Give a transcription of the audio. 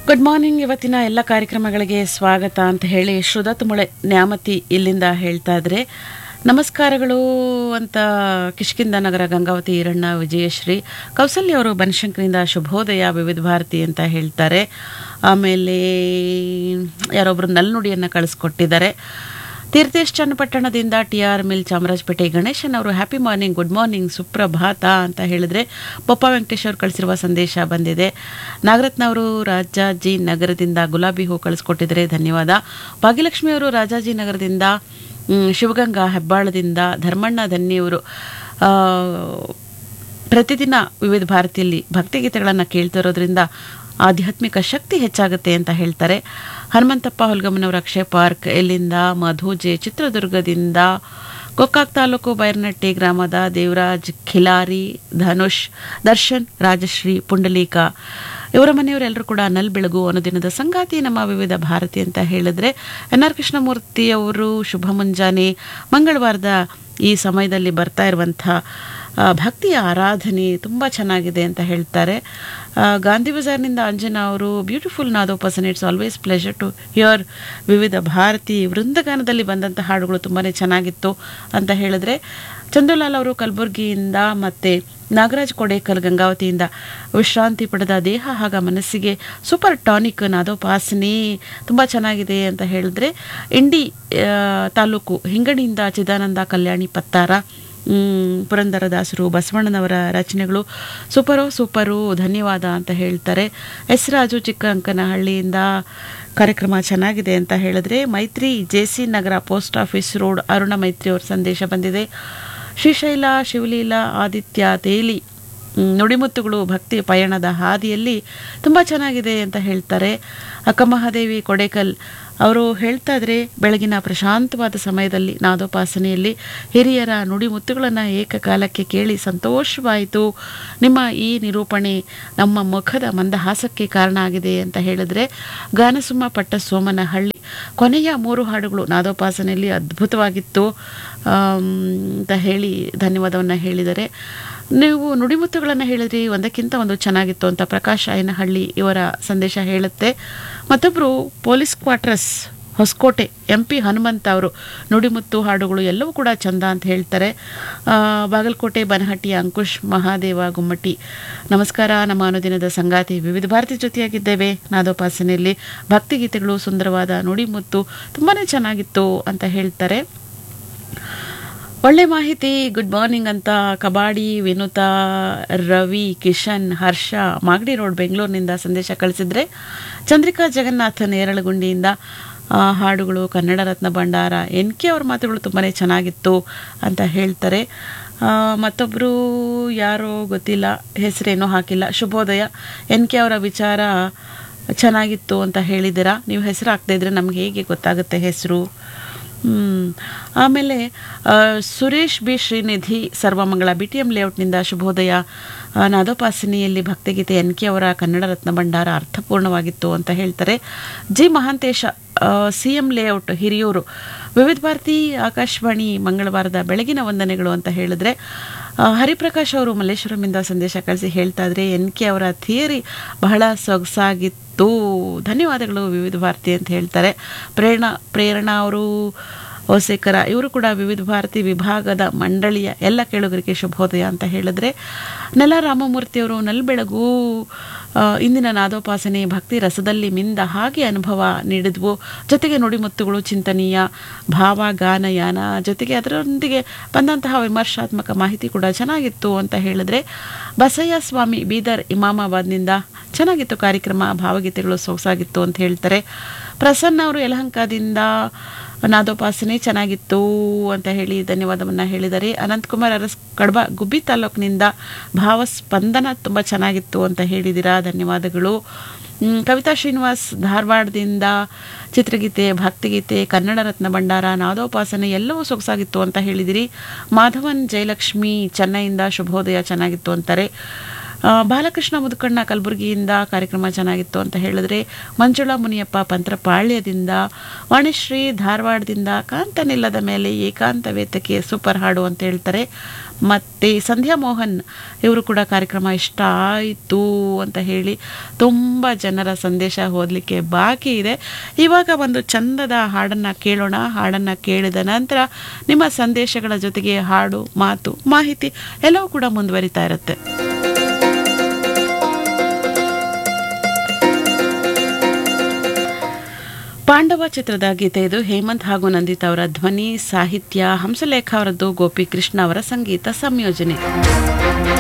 Good morning ಇವತ್ತಿನ ಎಲ್ಲ ಕಾರ್ಯಕ್ರಮಗಳಿಗೆ ಸ್ವಾಗತ ಅಂತ ಹೇಳಿ ಶ್ರುದತ್ ಮುಳೆ ನ್ಯಾಮತಿ ಇಲ್ಲಿಂದ ಹೇಳ್ತಾ ಇದ್ರೆ ನಮಸ್ಕಾರಗಳು ಅಂತ ಕಿಷ್ಕಿಂದ ನಗರ ಗಂಗಾವತಿ ಈರಣ್ಣ ವಿಜಯಶ್ರೀ ಕೌಸಲ್ಯ ಅವರು ಬನಶಂಕರಿಂದ ಶುಭೋದಯ ವಿವಿಧ ಭಾರತಿ ಅಂತ ಹೇಳ್ತಾರೆ ಆಮೇಲೆ ಯಾರೊಬ್ರು ನಲ್ನುಡಿಯನ್ನು ಕಳಿಸ್ಕೊಟ್ಟಿದ್ದಾರೆ ತೀರ್ಥೇಶ್ ಚನ್ನಪಟ್ಟಣದಿಂದ T R mill Chamarajpet Ganeshan ಅವರು ಹ್ಯಾಪಿ ಮಾರ್ನಿಂಗ್ ಗುಡ್ ಮಾರ್ನಿಂಗ್ ಸುಪ್ರಭಾತ ಅಂತ ಹೇಳಿದ್ರೆ ಪಪ್ಪ ವೆಂಕಟೇಶ್ ಅವರು ಕಳಿಸಿರುವ ಸಂದೇಶ ಬಂದಿದೆ ನಾಗರತ್ನ ಅವರು ರಾಜಾಜಿ ನಗರದಿಂದ ಗುಲಾಬಿ ಹೂ ಕಳಿಸ್ಕೊಟ್ಟಿದ್ದಾರೆ ಧನ್ಯವಾದ ಭಾಗ್ಯಲಕ್ಷ್ಮಿ ಅವರು ರಾಜಾಜಿ ನಗರದಿಂದ ಮ್, ಶಿವಗಂಗಾ ಹೆಬ್ಬಾಳದಿಂದ ಧರ್ಮಣ್ಣ ಧನ್ಯವರು ಆ, ಪ್ರತಿದಿನ ವಿವಿಧ ಭಾರತಿಯಲ್ಲಿ ಭಕ್ತಿಗೀತೆಗಳನ್ನು ಕೇಳ್ತಿರೋದ್ರಿಂದ ಆಧ್ಯಾತ್ಮಿಕ ಶಕ್ತಿ ಹೆಚ್ಚಾಗುತ್ತೆ ಅಂತ ಹೇಳ್ತಾರೆ ಹನುಮಂತಪ್ಪ ಹೊಲ್ಗಮ್ಮನವರ ಅಕ್ಷಯ ಪಾರ್ಕ್ ಎಲ್ಲಿಂದ ಮಧು ಜೆ ಚಿತ್ರದುರ್ಗದಿಂದ ಗೋಕಾಕ್ ತಾಲೂಕು ಬೈರ್ನಟ್ಟಿ ಗ್ರಾಮದ ದೇವರಾಜ್ ಖಿಲಾರಿ ಧನುಷ್ ದರ್ಶನ್ ರಾಜಶ್ರೀ ಪುಂಡಲೀಕ ಇವರ ಮನೆಯವರೆಲ್ಲರೂ ಕೂಡ ನಲ್ ಬೆಳಗು ಅನುದಿನದ ಸಂಗಾತಿ ನಮ್ಮ ವಿವಿಧ ಭಾರತಿ ಅಂತ ಹೇಳಿದ್ರೆ ಎನ್ ಆರ್ ಕೃಷ್ಣಮೂರ್ತಿ ಅವರು ಶುಭ ಮುಂಜಾನೆ ಮಂಗಳವಾರದ ಈ ಸಮಯದಲ್ಲಿ ಬರ್ತಾ ಇರುವಂಥ ಆ, ಭಕ್ತಿಯ ಆರಾಧನೆ ತುಂಬ ಚೆನ್ನಾಗಿದೆ ಅಂತ ಹೇಳ್ತಾರೆ ಆ, ಗಾಂಧಿ ಬಜಾರ್ನಿಂದ ಅಂಜನಾ ಅವರು beautiful Nadopasane it's always pleasure to hear Vividh Bharati ವೃಂದಗಾನದಲ್ಲಿ ಬಂದಂಥ ಹಾಡುಗಳು ತುಂಬಾ ಚೆನ್ನಾಗಿತ್ತು ಅಂತ ಹೇಳಿದ್ರೆ ಚಂದುಲಾಲ್ ಅವರು ಕಲಬುರಗಿಯಿಂದ ಮತ್ತು ನಾಗರಾಜ್ ಕೊಡೇಕಲ್ ಗಂಗಾವತಿಯಿಂದ ವಿಶ್ರಾಂತಿ ಪಡೆದ ದೇಹ ಹಾಗ ಮನಸ್ಸಿಗೆ ಸೂಪರ್ ಟಾನಿಕ್ ನಾದೋಪಾಸನೆ ತುಂಬ ಚೆನ್ನಾಗಿದೆ ಅಂತ ಹೇಳಿದ್ರೆ ಇಂಡಿ ಆ, ತಾಲೂಕು ಹಿಂಗಣಿಯಿಂದ ಚಿದಾನಂದ ಕಲ್ಯಾಣಿ ಪತ್ತಾರ ಮ್, ಪುರಂದರದಾಸರು ಬಸವಣ್ಣನವರ ರಚನೆಗಳು ಸೂಪರು ಸೂಪರು ಧನ್ಯವಾದ ಅಂತ ಹೇಳ್ತಾರೆ ಎಸ್ ರಾಜು ಚಿಕ್ಕ ಅಂಕನಹಳ್ಳಿಯಿಂದ ಕಾರ್ಯಕ್ರಮ ಚೆನ್ನಾಗಿದೆ ಅಂತ ಹೇಳಿದ್ರೆ Maitri J C Nagar post office road Aruna Maitri ಅವ್ರ ಸಂದೇಶ ಬಂದಿದೆ ಶ್ರೀಶೈಲ ಶಿವಲೀಲಾ ಆದಿತ್ಯ ತೇಲಿ ಮ್, ನುಡಿಮುತ್ತುಗಳು ಭಕ್ತಿ ಪಯಣದ ಹಾದಿಯಲ್ಲಿ ತುಂಬ ಚೆನ್ನಾಗಿದೆ ಅಂತ ಹೇಳ್ತಾರೆ ಅಕ್ಕಮಹಾದೇವಿ ಕೊಡೇಕಲ್ ಅವರು ಹೇಳ್ತಾ ಇದ್ರೆ ಬೆಳಗಿನ ಪ್ರಶಾಂತವಾದ ಸಮಯದಲ್ಲಿ ನಾದೋಪಾಸನೆಯಲ್ಲಿ ಹಿರಿಯರ ನುಡಿಮುತ್ತುಗಳನ್ನು ಏಕಕಾಲಕ್ಕೆ ಕೇಳಿ ಸಂತೋಷವಾಯಿತು ನಿಮ್ಮ ಈ ನಿರೂಪಣೆ ನಮ್ಮ ಮುಖದ ಮಂದಹಾಸಕ್ಕೆ ಕಾರಣ ಆಗಿದೆ ಅಂತ ಹೇಳಿದ್ರೆ ಗಾನಸುಮ್ಮ ಪಟ್ಟ ಸೋಮನಹಳ್ಳಿ ಕೊನೆಯ ಮೂರು ಹಾಡುಗಳು ನಾದೋಪಾಸನೆಯಲ್ಲಿ ಅದ್ಭುತವಾಗಿತ್ತು ಆಮ್, ಅಂತ ಹೇಳಿ ಧನ್ಯವಾದವನ್ನು ಹೇಳಿದ್ದಾರೆ ನೀವು ನುಡಿಮುತ್ತುಗಳನ್ನು ಹೇಳಿದ್ರಿ ಒಂದಕ್ಕಿಂತ ಒಂದು ಚೆನ್ನಾಗಿತ್ತು ಅಂತ ಪ್ರಕಾಶ್ ಆಯನಹಳ್ಳಿ ಇವರ ಸಂದೇಶ ಹೇಳುತ್ತೆ ಮತ್ತೊಬ್ಬರು police quarters Hoskote M P Hanumantha ಅವರು ನುಡಿಮುತ್ತು ಹಾಡುಗಳು ಎಲ್ಲವೂ ಕೂಡ ಚಂದ ಅಂತ ಹೇಳ್ತಾರೆ ಆ, ಬಾಗಲಕೋಟೆ ಬನಹಟ್ಟಿ ಅಂಕುಶ್ ಮಹಾದೇವ ಗುಮ್ಮಟಿ ನಮಸ್ಕಾರ ನಮ್ಮ ಅನುದಿನದ ಸಂಗಾತಿ ವಿವಿಧ ಭಾರತಿ ಜೊತೆಯಾಗಿದ್ದೇವೆ ನಾದೋಪಾಸನೆಯಲ್ಲಿ ಭಕ್ತಿಗೀತೆಗಳು ಸುಂದರವಾದ ನುಡಿಮುತ್ತು ತುಂಬಾ ಚೆನ್ನಾಗಿತ್ತು ಅಂತ ಹೇಳ್ತಾರೆ ಒಳ್ಳೆ ಮಾಹಿತಿ ಗುಡ್ ಮಾರ್ನಿಂಗ್ ಅಂತ ಕಬಾಡಿ ವಿನುತಾ ರವಿ ಕಿಶನ್ ಹರ್ಷ ಮಾಗಡಿ ರೋಡ್ ಬೆಂಗಳೂರಿನಿಂದ ಸಂದೇಶ ಕಳಿಸಿದ್ರೆ ಚಂದ್ರಿಕಾ ಜಗನ್ನಾಥ್ ನೇರಳಗುಂಡಿಯಿಂದ ಆ, ಹಾಡುಗಳು ಕನ್ನಡ ರತ್ನ ಭಂಡಾರ ಎನ್ ಕೆ ಅವ್ರ ಮಾತುಗಳು ತುಂಬಾ ಚೆನ್ನಾಗಿತ್ತು ಅಂತ ಹೇಳ್ತಾರೆ ಆ, ಮತ್ತೊಬ್ಬರು ಯಾರೋ ಗೊತ್ತಿಲ್ಲ ಹೆಸರೇನೋ ಹಾಕಿಲ್ಲ ಶುಭೋದಯ ಎನ್ ಕೆ ಅವರ ವಿಚಾರ ಚೆನ್ನಾಗಿತ್ತು ಅಂತ ಹೇಳಿದ್ದೀರಾ ನೀವು ಹೆಸರು ಹಾಕದೇ ಇದ್ರೆ ನಮ್ಗೆ ಹೇಗೆ ಗೊತ್ತಾಗುತ್ತೆ ಹೆಸರು ಹ್ಮ್. ಆಮೇಲೆ ಆ, Suresh B Srinidhi Sarvamangala B T M ಲೇಔಟ್ನಿಂದ ಶುಭೋದಯ ಆ, ನಾದೋಪಾಸನೆಯಲ್ಲಿ ಭಕ್ತಿಗೀತೆ ಎನ್ ಕೆ ಅವರ ಕನ್ನಡ ರತ್ನ ಭಂಡಾರ ಅರ್ಥಪೂರ್ಣವಾಗಿತ್ತು ಅಂತ ಹೇಳ್ತಾರೆ G Mahantesha C M layout Hiriyur Vividh Bharati Akashvani ಮಂಗಳವಾರದ ಬೆಳಗಿನ ವಂದನೆಗಳು ಅಂತ ಹೇಳಿದ್ರೆ ಆ, ಹರಿಪ್ರಕಾಶ್ ಅವರು ಮಲ್ಲೇಶ್ವರಮಿಂದ ಸಂದೇಶ ಕಳಿಸಿ ಹೇಳ್ತಾ ಇದ್ರೆ ಎನ್ ಕೆ ಅವರ ಥಿಯರಿ ಬಹಳ ಸೊಗಸಾಗಿತ್ತು ಧನ್ಯವಾದಗಳು ವಿವಿಧ ಭಾರತಿ ಅಂತ ಹೇಳ್ತಾರೆ ಪ್ರೇರಣಾ ಪ್ರೇರಣಾ ಅವರು ಓಸೇಕರ ಇವರು ಕೂಡ ವಿವಿಧ ಭಾರತಿ ವಿಭಾಗದ ಮಂಡಳಿಯ ಎಲ್ಲ ಕೇಳುಗರಿಗೆ ಶುಭೋದಯ ಅಂತ ಹೇಳಿದ್ರೆ ನೆಲ ರಾಮಮೂರ್ತಿಯವರು ನಲ್ಬೆಳಗು ಆ, ಇಂದಿನ ನಾದೋಪಾಸನೆ ಭಕ್ತಿ ರಸದಲ್ಲಿ ಮಿಂದ ಹಾಗೆ ಅನುಭವ ನೀಡಿದ್ವು ಜೊತೆಗೆ ನುಡಿಮುತ್ತುಗಳು ಚಿಂತನೀಯ ಭಾವ ಗಾನಯಾನ ಜೊತೆಗೆ ಅದರೊಂದಿಗೆ ಬಂದಂತಹ ವಿಮರ್ಶಾತ್ಮಕ ಮಾಹಿತಿ ಕೂಡ ಚೆನ್ನಾಗಿತ್ತು ಅಂತ ಹೇಳಿದ್ರೆ ಬಸಯ್ಯ ಸ್ವಾಮಿ ಬೀದರ್ ಇಮಾಮಾಬಾದ್ನಿಂದ ಚೆನ್ನಾಗಿತ್ತು ಕಾರ್ಯಕ್ರಮ ಭಾವಗೀತೆಗಳು ಸೊಗಸಾಗಿತ್ತು ಅಂತ ಹೇಳ್ತಾರೆ ಪ್ರಸನ್ನ ಅವರು ಯಲಹಂಕದಿಂದ ನಾದೋಪಾಸನೆ ಚೆನ್ನಾಗಿತ್ತು ಅಂತ ಹೇಳಿ ಧನ್ಯವಾದವನ್ನು ಹೇಳಿದ್ದಾರೆ ಅನಂತಕುಮಾರ್ ಅರಸ್ ಕಡಬ ಗುಬ್ಬಿ ತಾಲೂಕಿನಿಂದ ಭಾವಸ್ಪಂದನ ತುಂಬ ಚೆನ್ನಾಗಿತ್ತು ಅಂತ ಹೇಳಿದ್ದೀರಾ ಧನ್ಯವಾದಗಳು ಮ್, ಕವಿತಾ ಶ್ರೀನಿವಾಸ್ ಧಾರವಾಡದಿಂದ ಚಿತ್ರಗೀತೆ ಭಕ್ತಿಗೀತೆ ಕನ್ನಡ ರತ್ನ ಭಂಡಾರ ನಾದೋಪಾಸನೆ ಎಲ್ಲವೂ ಸೊಗಸಾಗಿತ್ತು ಅಂತ ಹೇಳಿದಿರಿ ಮಾಧವನ್ ಜಯಲಕ್ಷ್ಮಿ ಚೆನ್ನೈಯಿಂದ ಶುಭೋದಯ ಚೆನ್ನಾಗಿತ್ತು ಅಂತಾರೆ ಆ, ಬಾಲಕೃಷ್ಣ ಮುದುಕಣ್ಣ ಕಲಬುರಗಿಯಿಂದ ಕಾರ್ಯಕ್ರಮ ಚೆನ್ನಾಗಿತ್ತು ಅಂತ ಹೇಳಿದ್ರೆ ಮಂಜುಳಾ ಮುನಿಯಪ್ಪ ಪಂತ್ರಪಾಳ್ಯದಿಂದ ವಾಣಿಶ್ರೀ ಧಾರವಾಡದಿಂದ ಕಾಂತನಿಲ್ಲದ ಮೇಲೆ ಏಕಾಂತ ವೇತಕ್ಕೆ ಸೂಪರ್ ಹಾಡು ಅಂತ ಹೇಳ್ತಾರೆ ಮತ್ತೆ ಸಂಧ್ಯಾ ಮೋಹನ್ ಇವರು ಕೂಡ ಕಾರ್ಯಕ್ರಮ ಇಷ್ಟ ಆಯಿತು ಅಂತ ಹೇಳಿ ತುಂಬ ಜನರ ಸಂದೇಶ ಓದಲಿಕ್ಕೆ ಬಾಕಿ ಇದೆ ಇವಾಗ ಒಂದು ಚಂದದ ಹಾಡನ್ನು ಕೇಳೋಣ ಹಾಡನ್ನು ಕೇಳಿದ ನಂತರ ನಿಮ್ಮ ಸಂದೇಶಗಳ ಜೊತೆಗೆ ಹಾಡು ಮಾತು ಮಾಹಿತಿ ಎಲ್ಲವೂ ಕೂಡ ಮುಂದುವರಿತಾ ಇರುತ್ತೆ ಪಾಂಡವ ಚಿತ್ರದ ಗೀತೆ ಇದು ಹೇಮಂತ್ ಹಾಗೂ ನಂದಿತ್ ಅವರ ಧ್ವನಿ ಸಾಹಿತ್ಯ ಹಂಸಲೇಖ ಅವರದ್ದು ಗೋಪಿ ಕೃಷ್ಣ ಅವರ ಸಂಗೀತ ಸಂಯೋಜನೆ